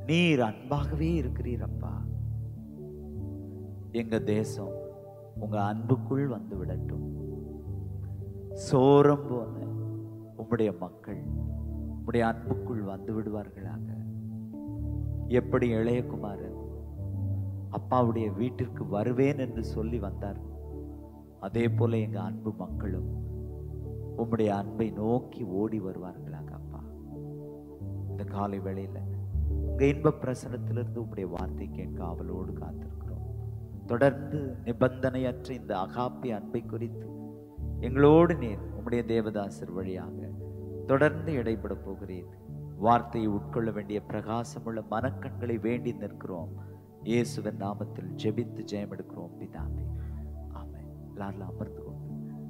நீர் அன்பாகவே இருக்கிறீரப்பா எங்க தேசம் உங்க அன்புக்குள் வந்து விடட்டும் சோரம் போன உம்முடைய மக்கள் உம்முடைய அன்புக்குள் வந்து விடுவார்களாக எப்படி இளையகுமாரன் அப்பாவுடைய வீட்டிற்கு வருவேன் என்று சொல்லி வந்தார் அதே போல எங்க அன்பு மக்களும் உம்முடைய அன்பை நோக்கி ஓடி வருவார்களாக அப்பா இந்த காலை வேளையில உங்க இன்ப பிரசனத்திலிருந்து உம்முடைய வார்த்தை கேட்க ஆவலோடு காத்திருக்கிறோம் தொடர்ந்து நிபந்தனையற்ற இந்த அகாப்பி அன்பை குறித்து எங்களோடு நீர் உம்முடைய தேவதாசர் வழியாக தொடர்ந்து இடைப்பட போகிறேன் வார்த்தையை உட்கொள்ள வேண்டிய பிரகாசமுள்ள மனக்கண்களை வேண்டி நிற்கிறோம் இயேசுவின் நாமத்தில் ஜெபித்து ஜெயம் எடுக்கிறோம் பிதாவே ஆமென் எல்லாரும் அமர்ந்து